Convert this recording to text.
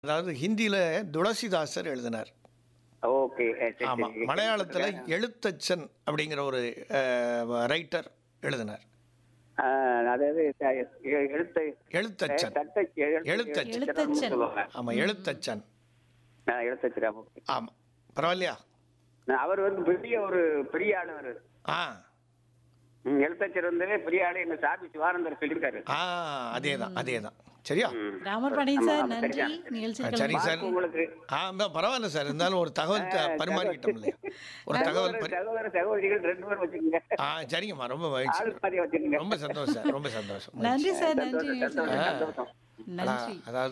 அதாவது ஹிந்தியில துளசிதாசர் எழுதினார் ஓகே சரி ஆமா சரி. மலையாளத்துல எழுத்தச்சன் அப்படிங்கிற ஒரு ரைட்டர் எழுதினார் ஆ, அதாவது த- எ- எழுத்து எழுத்தச்சன் தட்டை எழுத்து- எழுத்தச்சன். எழுத்தச்சன் சொல்லுவாங்க. ஆமா எழுத்தச்சன் ஆ, எழுத்தச்சன் ஆமா. ஆமா பரவாயில்லையா அவர் வந்து பெரிய ஒரு பெரிய ஆளு அவரு ஆ ம், எழுத்தச்சர் வந்து பெரிய ஆளு எங்க சாமி சிவானந்தர் சொல்லியிருக்காரு ஆ அதேதான் அதேதான் சரியா ம். ராமர் பாண்டியன் சார் ஆமா, நன்றி சரிதான். நிகழ்ச்சிகள் சரி சார் மார்க் உங்களுக்கு ஆ ப- பரவாயில்ல சார் இருந்தாலும் ஒரு தகவல் த- பரிமாறிக்கிட்டோம் இல்லையா ஒரு தகவல் சகோதர பரி சகோதர சகோதரிகள் ரெண்டு பேரும் வச்சுக்கோங்க ஆ சரிங்கம்மா ரொம்ப மகிழ்ச்சி ஆளு பாதி வச்சுக்கோங்க ரொம்ப சந்தோஷம் சார் ரொம்ப சந்தோஷம் நன்றி சார் நன்றி சந்தோஷம், நிகழ்ச்சிகள் சந்தோஷம், சந்தோஷம். நன்றி அதாவது